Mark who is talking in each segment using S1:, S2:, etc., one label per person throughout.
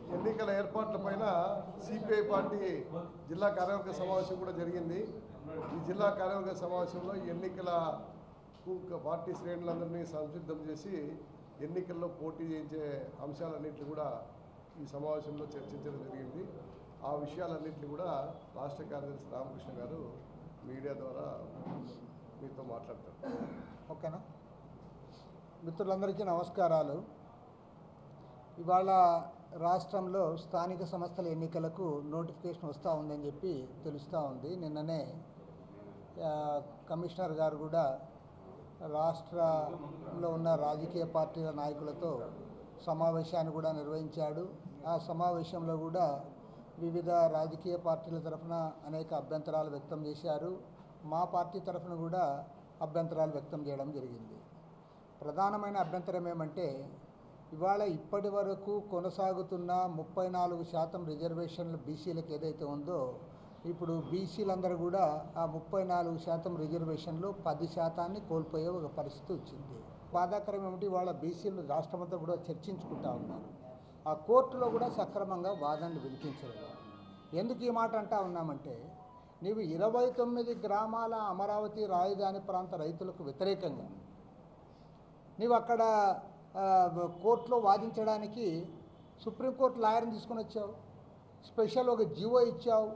S1: ఎన్నికల ఏర్పాట్లపైన CPI party జిల్లా కార్యవర్గ సమావేశం కూడా జరిగింది ఈ జిల్లా కార్యవర్గ సమావేశంలో ఎన్నికల పార్టీ శ్రేణులందరినీ సంసిద్ధం చేసి ఎన్నికల్లో పోటీ చేయించే అంశాలన్నింటినీ కూడా ఈ సమావేశంలో చర్చించడం జరిగింది ఆ విషయాలన్నింటినీ కూడా రాష్ట్ర కార్యదర్శి రామకృష్ణ గారు మీడియా ద్వారా మీతో మాట్లాడతారు
S2: ఓకేనా మిత్రులందరికీ నమస్కారాలు ఇవాళ రాష్ట్రంలో స్థానిక సంస్థల ఎన్నికలకు నోటిఫికేషన్ వస్తూ ఉందని చెప్పి తెలుస్తూ ఉంది నిన్ననే ఆ, కమిషనర్ గారు కూడా రాష్ట్రంలో ఉన్న రాజకీయ పార్టీల నాయకులతో సమావేశాన్ని కూడా నిర్వహించాడు ఆ సమావేశంలో కూడా వివిధ రాజకీయ పార్టీల తరఫున అనేక అభ్యంతరాలు వ్యక్తం చేశారు మా పార్టీ తరఫున కూడా అభ్యంతరాలు వ్యక్తం చేయడం జరిగింది ప్రధానమైన అభ్యంతరం ఏమంటే ఇవాళ ఇప్పటి వరకు కొనసాగుతున్న ముప్పై నాలుగు శాతం రిజర్వేషన్లు బీసీలకు ఏదైతే ఉందో ఇప్పుడు బీసీలందరూ కూడా ఆ ముప్పై నాలుగు శాతం రిజర్వేషన్లు పది శాతాన్ని కోల్పోయే ఒక పరిస్థితి వచ్చింది బాధాకరం ఏమిటి వాళ్ళ బీసీలు రాష్ట్రమంతా కూడా చర్చించుకుంటా ఉన్నారు ఆ కోర్టులో కూడా సక్రమంగా వాదనలు వినిపించలేదు ఎందుకు ఈ మాట అంటా ఉన్నామంటే నీవు ఇరవై తొమ్మిది గ్రామాల అమరావతి రాజధాని ప్రాంత రైతులకు వ్యతిరేకంగా నీవు అక్కడ ఆ, కోర్టులో వాదించడానికి సుప్రీంకోర్టు లాయర్ని తీసుకొని వచ్చావు స్పెషల్ ఒక జీవో ఇచ్చావు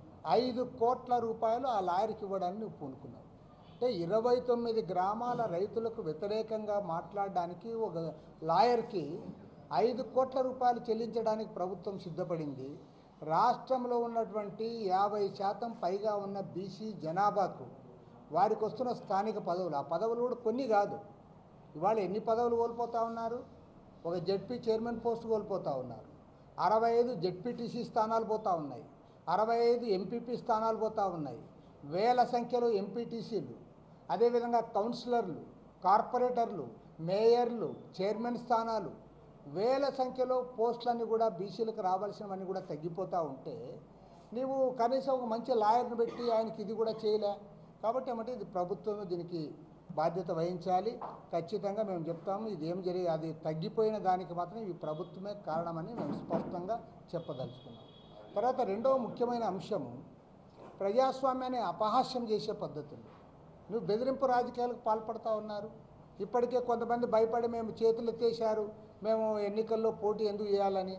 S2: ఐదు కోట్ల రూపాయలు ఆ లాయర్కి ఇవ్వడానికి నువ్వు పూనుకున్నావు అంటే ఇరవై తొమ్మిది గ్రామాల రైతులకు వ్యతిరేకంగా మాట్లాడడానికి ఒక లాయర్కి ఐదు కోట్ల రూపాయలు చెల్లించడానికి ప్రభుత్వం సిద్ధపడింది రాష్ట్రంలో ఉన్నటువంటి యాభై శాతం పైగా ఉన్న బీసీ జనాభాకు వారికి వస్తున్న స్థానిక పదవులు ఆ పదవులు కూడా కొన్ని కాదు ఇవాళ ఎన్ని పదవులు కోల్పోతా ఉన్నారు ఒక జడ్పీ చైర్మన్ పోస్ట్ కోల్పోతా ఉన్నారు అరవై ఐదు జడ్పీటీసీ స్థానాలు పోతా ఉన్నాయి అరవై ఐదు ఎంపీపీ స్థానాలు పోతా ఉన్నాయి వేల సంఖ్యలో ఎంపీటీసీలు అదేవిధంగా కౌన్సిలర్లు కార్పొరేటర్లు మేయర్లు చైర్మన్ స్థానాలు వేల సంఖ్యలో పోస్టులన్నీ కూడా బీసీలకు రావాల్సినవన్నీ కూడా తగ్గిపోతూ ఉంటే నీవు కనీసం ఒక మంచి లాయర్ని పెట్టి ఆయనకి ఇది కూడా చేయలే కాబట్టి ఏమంటే ఇది ప్రభుత్వమే దీనికి బాధ్యత వహించాలి ఖచ్చితంగా మేము చెప్తాము ఇది ఏం జరిగి అది తగ్గిపోయిన దానికి మాత్రం ఈ ప్రభుత్వమే కారణమని మేము స్పష్టంగా చెప్పదలుచుకున్నాం తర్వాత రెండవ ముఖ్యమైన అంశము ప్రజాస్వామ్యాన్ని అపహాస్యం చేసే పద్ధతులు నువ్వు బెదిరింపు రాజకీయాలకు పాల్పడతా ఉన్నారు ఇప్పటికే కొంతమంది భయపడి మేము చేతులు ఎత్తేసారు మేము ఎన్నికల్లో పోటీ ఎందుకు చేయాలని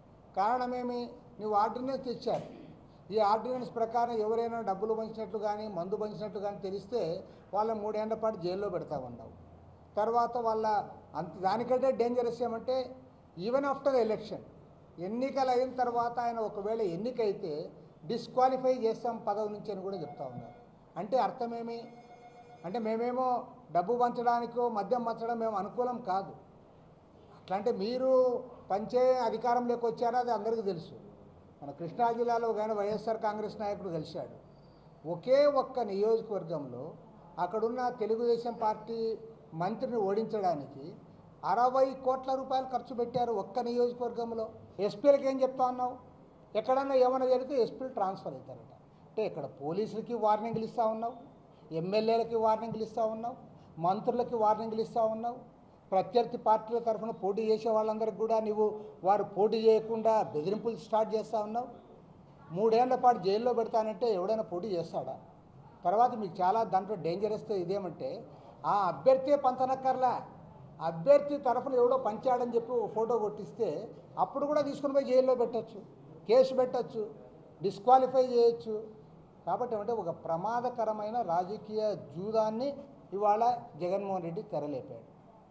S2: కారణమేమి నువ్వు ఆర్డినెన్స్ తెచ్చారు ఈ ఆర్డినెన్స్ ప్రకారం ఎవరైనా డబ్బులు పంచినట్లు కానీ మందు పంచినట్లు కానీ తెలిస్తే వాళ్ళ మూడేళ్ల పాటు జైల్లో పెడతా ఉన్నావు తర్వాత వాళ్ళ అంత దానికంటే డేంజరస్ ఏమంటే ఈవెన్ ఆఫ్టర్ ఎలక్షన్ ఎన్నికలు అయిన తర్వాత ఆయన ఒకవేళ ఎన్నికైతే డిస్క్వాలిఫై చేస్తాం పదవి నుంచి అని కూడా చెప్తా ఉన్నారు అంటే అర్థమేమి అంటే మేమేమో డబ్బు పంచడానికో మద్యం పంచడం మేము అనుకూలం కాదు అట్లా అంటే మీరు పంచే అధికారంలోకి వచ్చారో అది అందరికీ తెలుసు మన కృష్ణా జిల్లాలో కానీ వైఎస్ఆర్ కాంగ్రెస్ నాయకుడు కలిశాడు ఒకే ఒక్క నియోజకవర్గంలో అక్కడున్న తెలుగుదేశం పార్టీ మంత్రిని ఓడించడానికి అరవై కోట్ల రూపాయలు ఖర్చు పెట్టారు ఒక్క నియోజకవర్గంలో ఎస్పీలకి ఏం చెప్తా ఉన్నావు ఎక్కడన్నా ఏమైనా జరిగితే ఎస్పీలు ట్రాన్స్ఫర్ అవుతారట అంటే ఇక్కడ పోలీసులకి వార్నింగ్లు ఇస్తూ ఉన్నావు ఎమ్మెల్యేలకి వార్నింగ్లు ఇస్తూ ఉన్నావు మంత్రులకి వార్నింగ్లు ఇస్తూ ఉన్నావు ప్రత్యర్థి పార్టీల తరఫున పోటీ చేసే వాళ్ళందరికీ కూడా నువ్వు వారు పోటీ చేయకుండా బెదిరింపులు స్టార్ట్ చేస్తూ ఉన్నావు మూడేళ్ల పాటు జైల్లో పెడతానంటే ఎవడైనా పోటీ చేస్తాడా తర్వాత మీకు చాలా దాంట్లో డేంజరస్ ఇదేమంటే ఆ అభ్యర్థే పంచనక్కర్లా అభ్యర్థి తరఫున ఎవడో పంచాడని చెప్పి ఒక ఫోటో కొట్టిస్తే అప్పుడు కూడా తీసుకుని పోయి జైల్లో పెట్టచ్చు కేసు పెట్టచ్చు డిస్క్వాలిఫై చేయొచ్చు కాబట్టి ఏమంటే ఒక ప్రమాదకరమైన రాజకీయ జూదాన్ని ఇవాళ జగన్మోహన్ రెడ్డి తెరలేపాడు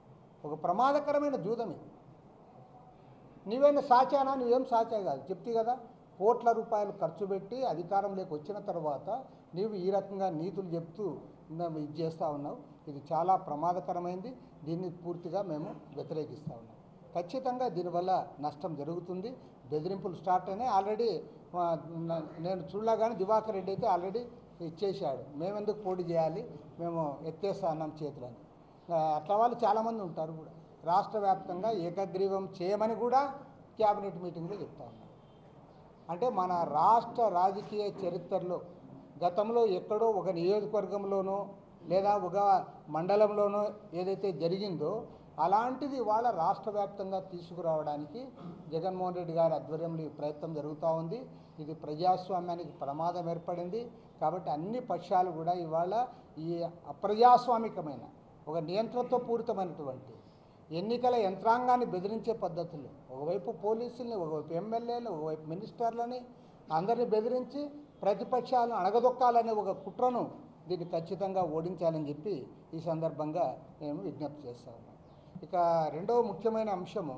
S2: ఒక ప్రమాదకరమైన జూదం ఇది నీవేనా సాచానా నువ్వేం సాచా కాదు చెప్తే కదా కోట్ల రూపాయలు ఖర్చు పెట్టి అధికారంలోకి వచ్చిన తర్వాత నీవు ఈ రకంగా నీతులు చెప్తూ మేము ఇది చేస్తూ ఉన్నావు ఇది చాలా ప్రమాదకరమైంది దీన్ని పూర్తిగా మేము వ్యతిరేకిస్తూ ఉన్నాం ఖచ్చితంగా దీనివల్ల నష్టం జరుగుతుంది బెదిరింపులు స్టార్ట్ అయినాయి ఆల్రెడీ ఆ, న- నేను చూడగానే దివాకర్ రెడ్డి అయితే ఆల్రెడీ ఇచ్చేసాడు మేమెందుకు పోటీ చేయాలి మేము ఎత్తేస్తా అన్నాం చేతులని ఆ, అట్లా వాళ్ళు చాలామంది ఉంటారు కూడా రాష్ట్ర వ్యాప్తంగా ఏకగ్రీవం చేయమని కూడా క్యాబినెట్ మీటింగ్లో చెప్తా ఉన్నారు అంటే మన రాష్ట్ర రాజకీయ చరిత్రలో గతంలో ఎక్కడో ఒక నియోజకవర్గంలోనో లేదా ఒక మండలంలోనో ఏదైతే జరిగిందో అలాంటిది ఇవాళ రాష్ట్ర వ్యాప్తంగా తీసుకురావడానికి జగన్మోహన్ రెడ్డి గారి ఆధ్వర్యంలో ఈ ప్రయత్నం జరుగుతూ ఉంది ఇది ప్రజాస్వామ్యానికి ప్రమాదం ఏర్పడింది కాబట్టి అన్ని పక్షాలు కూడా ఇవాళ ఈ అప్రజాస్వామికమైన ఒక నియంత్రణతో పూరితమైనటువంటి ఎన్నికల యంత్రాంగాన్ని బెదిరించే పద్ధతులు ఒకవైపు పోలీసుల్ని ఒకవైపు ఎమ్మెల్యేలు ఒకవైపు మినిస్టర్లని అందరిని బెదిరించి ప్రతిపక్షాలను అణగదొక్కాలనే ఒక కుట్రను దీన్ని ఖచ్చితంగా ఓడించాలని చెప్పి ఈ సందర్భంగా నేను విజ్ఞప్తి చేస్తా ఉన్నాను ఇక రెండవ ముఖ్యమైన అంశము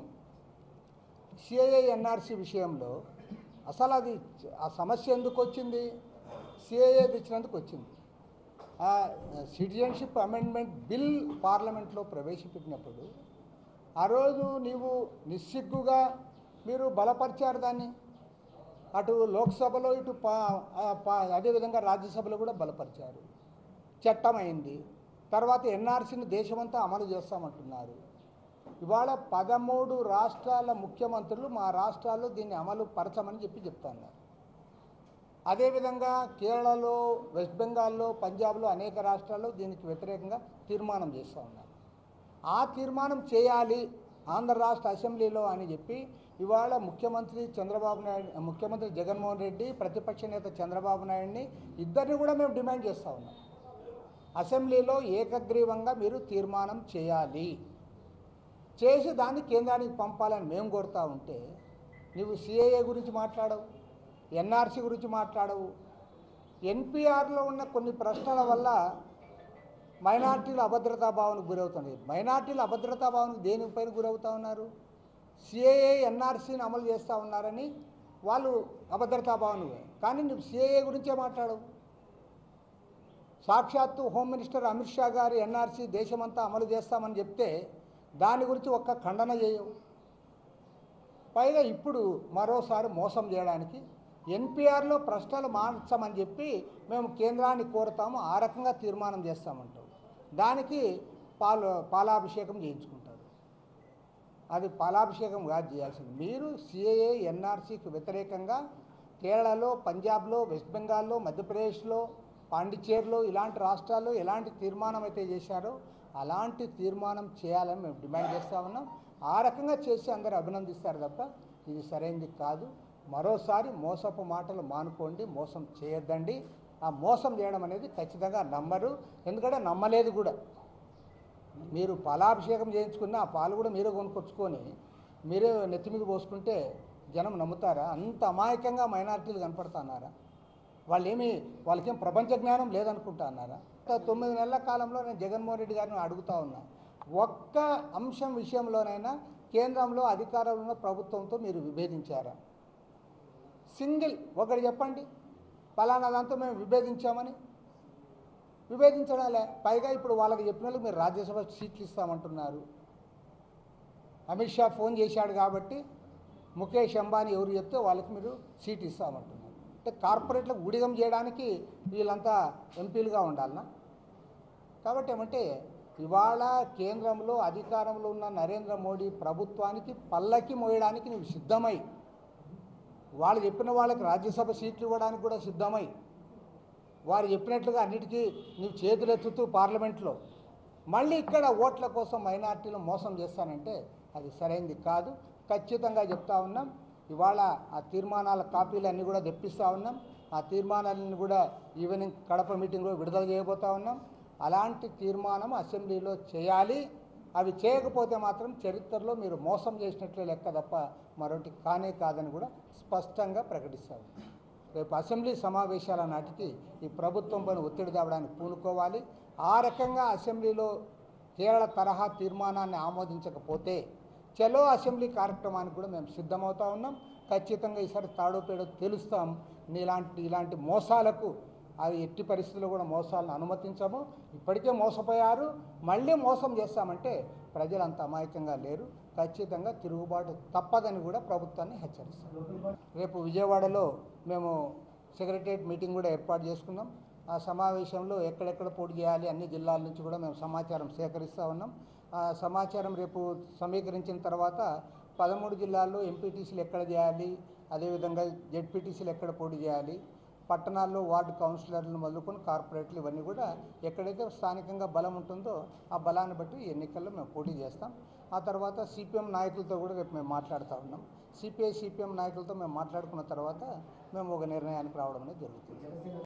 S2: సిఐఏ ఎన్ఆర్సీ విషయంలో అసలు అది ఆ సమస్య ఎందుకు వచ్చింది సిఐఏ తెచ్చినందుకు వచ్చింది ఆ సిటిజన్షిప్ అమెండ్మెంట్ బిల్ పార్లమెంట్లో ప్రవేశపెట్టినప్పుడు ఆ రోజు నీవు నిస్సిగ్గుగా మీరు బలపరిచారు దాన్ని అటు లోక్సభలో ఇటు పా ఆ పా- అదేవిధంగా రాజ్యసభలో కూడా బలపరిచారు చట్టం అయింది తర్వాత ఎన్ఆర్సీని దేశమంతా అమలు చేస్తామంటున్నారు ఇవాళ పదమూడు రాష్ట్రాల ముఖ్యమంత్రులు మా రాష్ట్రాల్లో దీన్ని అమలు పరచమని చెప్పి చెప్తున్నారు అదేవిధంగా కేరళలో వెస్ట్ బెంగాల్లో పంజాబ్లో అనేక రాష్ట్రాల్లో దీనికి వ్యతిరేకంగా తీర్మానం చేస్తూ ఉన్నారు ఆ తీర్మానం చేయాలి ఆంధ్ర రాష్ట్ర అసెంబ్లీలో అని చెప్పి ఇవాళ ముఖ్యమంత్రి చంద్రబాబు నాయుడు ముఖ్యమంత్రి జగన్మోహన్ రెడ్డి ప్రతిపక్ష నేత చంద్రబాబు నాయుడిని ఇద్దరిని కూడా మేము డిమాండ్ చేస్తూ ఉన్నాం అసెంబ్లీలో ఏకగ్రీవంగా మీరు తీర్మానం చేయాలి చేసి దాన్ని కేంద్రానికి పంపాలని మేము కోరుతా ఉంటే నువ్వు సిఏఏ గురించి మాట్లాడవు ఎన్ఆర్సీ గురించి మాట్లాడవు ఎన్పిఆర్లో ఉన్న కొన్ని ప్రశ్నల వల్ల మైనార్టీలు అభద్రతా భావనకు గురవుతుంది మైనార్టీలు అభద్రతా భావనకు దేనిపైన గురవుతా ఉన్నారు సిఏఏ ఎన్ఆర్సీని అమలు చేస్తూ ఉన్నారని వాళ్ళు అభద్రతా భావన కానీ నువ్వు సిఏఏ గురించే మాట్లాడవు సాక్షాత్తు హోమ్ మినిస్టర్ అమిత్ షా గారు ఎన్ఆర్సీ దేశమంతా అమలు చేస్తామని చెప్తే దాని గురించి ఒక్క ఖండన చేయవు పైగా ఇప్పుడు మరోసారి మోసం చేయడానికి ఎన్పిఆర్లో ప్రశ్నలు మార్చమని చెప్పి మేము కేంద్రాన్ని కోరుతాము ఆ రకంగా తీర్మానం చేస్తామంటాం దానికి పాలు పాలాభిషేకం చేయించుకుంటారు అది పాలాభిషేకం కాదు చేయాల్సింది మీరు సిఏఏ ఎన్ఆర్సీకి వ్యతిరేకంగా కేరళలో పంజాబ్లో వెస్ట్ బెంగాల్లో మధ్యప్రదేశ్లో పాండిచ్చేరిలో ఇలాంటి రాష్ట్రాల్లో ఎలాంటి తీర్మానం అయితే చేశారో అలాంటి తీర్మానం చేయాలని మేము డిమాండ్ చేస్తూ ఉన్నాం ఆ రకంగా చేసి అందరూ అభినందిస్తారు తప్ప ఇది సరైనది కాదు మరోసారి మోసపు మాటలు మానుకోండి మోసం చేయొద్దండి ఆ మోసం చేయడం అనేది ఖచ్చితంగా నమ్మరు ఎందుకంటే నమ్మలేదు కూడా మీరు పాలాభిషేకం చేయించుకున్న ఆ పాలు కూడా మీరే కొనుక్కొచ్చుకొని మీరే నెత్తి మీద పోసుకుంటే జనం నమ్ముతారా అంత అమాయకంగా మైనారిటీలు కనపడుతున్నారా వాళ్ళు ఏమి వాళ్ళకేం ప్రపంచ జ్ఞానం లేదనుకుంటా అన్నారా గత తొమ్మిది నెలల కాలంలో నేను జగన్మోహన్ రెడ్డి గారిని అడుగుతా ఉన్నా ఒక్క అంశం విషయంలోనైనా కేంద్రంలో అధికారంలో ఉన్న ప్రభుత్వంతో మీరు విభేదించారా సింగిల్ ఒకటి చెప్పండి పలానా దాంతో మేము విభేదించామని విభేదించడాలే పైగా ఇప్పుడు వాళ్ళకి చెప్పిన వాళ్ళకి మీరు రాజ్యసభ సీట్లు ఇస్తామంటున్నారు అమిత్ షా ఫోన్ చేశాడు కాబట్టి ముఖేష్ అంబానీ ఎవరు చెప్తే వాళ్ళకి మీరు సీట్ ఇస్తామంటున్నారు అంటే కార్పొరేట్లకు ఊడిగం చేయడానికి వీళ్ళంతా ఎంపీలుగా ఉండాలనా కాబట్టి ఏమంటే ఇవాళ కేంద్రంలో అధికారంలో ఉన్న నరేంద్ర మోడీ ప్రభుత్వానికి పల్లకి మోయడానికి నువ్వు సిద్ధమై వాళ్ళు చెప్పిన వాళ్ళకి రాజ్యసభ సీట్లు ఇవ్వడానికి కూడా సిద్ధమై వారు చెప్పినట్లుగా అన్నిటికీ నీవు చేతులు ఎత్తుతూ పార్లమెంట్లో మళ్ళీ ఇక్కడ ఓట్ల కోసం మైనార్టీలు మోసం చేస్తానంటే అది సరైనది కాదు ఖచ్చితంగా చెప్తా ఉన్నాం ఇవాళ ఆ తీర్మానాల కాపీలు అన్నీ కూడా తెప్పిస్తూ ఉన్నాం ఆ తీర్మానాలను కూడా ఈవినింగ్ కడప మీటింగ్లో విడుదల చేయబోతా ఉన్నాం అలాంటి తీర్మానం అసెంబ్లీలో చేయాలి అవి చేయకపోతే మాత్రం చరిత్రలో మీరు మోసం చేసినట్లే లెక్క తప్ప మరొకటి కానే కాదని కూడా స్పష్టంగా ప్రకటిస్తారు రేపు అసెంబ్లీ సమావేశాల నాటికి ఈ ప్రభుత్వం పైన ఒత్తిడి తేవడానికి పూనుకోవాలి ఆ రకంగా అసెంబ్లీలో కేరళ తరహా తీర్మానాన్ని ఆమోదించకపోతే చలో అసెంబ్లీ కార్యక్రమానికి కూడా మేము సిద్ధమవుతా ఉన్నాం ఖచ్చితంగా ఈసారి తాడో పేడో తెలుస్తాం ఇలాంటి ఇలాంటి మోసాలకు అది ఎట్టి పరిస్థితుల్లో కూడా మోసాలను అనుమతించము ఇప్పటికే మోసపోయారు మళ్ళీ మోసం చేస్తామంటే ప్రజలు అంత అమాయకంగా లేరు ఖచ్చితంగా తిరుగుబాటు తప్పదని కూడా ప్రభుత్వాన్ని హెచ్చరిస్తాం రేపు విజయవాడలో మేము సెక్రటరియట్ మీటింగ్ కూడా ఏర్పాటు చేసుకున్నాం ఆ సమావేశంలో ఎక్కడెక్కడ పోటీ చేయాలి అన్ని జిల్లాల నుంచి కూడా మేము సమాచారం సేకరిస్తూ ఉన్నాం ఆ సమాచారం రేపు సమీకరించిన తర్వాత పదమూడు జిల్లాల్లో ఎంపీటీసీలు ఎక్కడ చేయాలి అదేవిధంగా జెడ్పీటీసీలు ఎక్కడ పోటీ చేయాలి పట్టణాల్లో వార్డు కౌన్సిలర్లను మొదలుకొని కార్పొరేట్లు ఇవన్నీ కూడా ఎక్కడైతే స్థానికంగా బలం ఉంటుందో ఆ బలాన్ని బట్టి ఎన్నికల్లో మేము పోటీ చేస్తాం ఆ తర్వాత సిపిఎం నాయకులతో కూడా రేపు మేము మాట్లాడుతూ ఉన్నాం సిపిఐ సిపిఎం నాయకులతో మేము మాట్లాడుకున్న తర్వాత మేము ఒక నిర్ణయానికి రావడం అనేది జరుగుతుంది